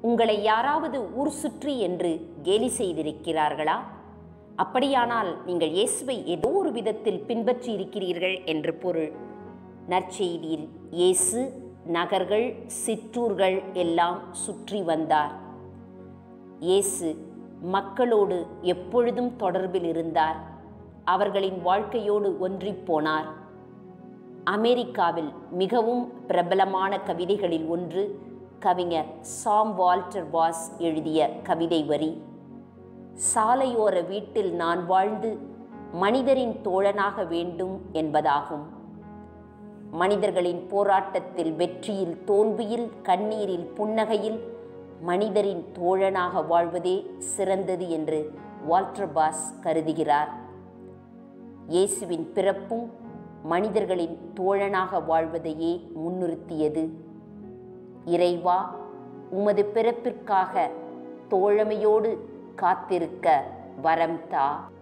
உங்களை யாராவது ஊர் சுற்றி என்று கேலி செய்திருக்கிறார்களா அப்படியானால் நீங்கள் இயேசுவை ஏதோ ஒரு விதத்தில் பின்பற்றி இருக்கிறீர்கள் என்று பொருள் நற்செய்தியில் இயேசு நகர்கள் சிற்றூர்கள் எல்லாம் சுற்றி வந்தார் இயேசு மக்களோடு எப்பொழுதும் தொடர்பில் இருந்தார் அவர்களின் வாழ்க்கையோடு ஒன்றிப் போனார் அமெரிக்காவில் மிகவும் பிரபலமான கவிதைகளில் ஒன்று கவிஞர் சாம் வால்டர் வாஸ் எழுதிய கவிதை வரி சாலையோர வீட்டில் நான் வாழ்ந்து மனிதரின் தோழனாக வேண்டும் என்பதாகும் மனிதர்களின் போராட்டத்தில் வெற்றியில் தோல்வியில் கண்ணீரில் புன்னகையில் மனிதரின் தோழனாக வாழ்வதே சிறந்தது என்று வால்டர் பாஸ் கருதுகிறார் இயேசுவின் பிறப்பும் மனிதர்களின் தோழனாக வாழ்வதையே முன்னிறுத்தியது இறைவா உமது பிறப்பிற்காக தோழமையோடு காத்திருக்க வரம் தா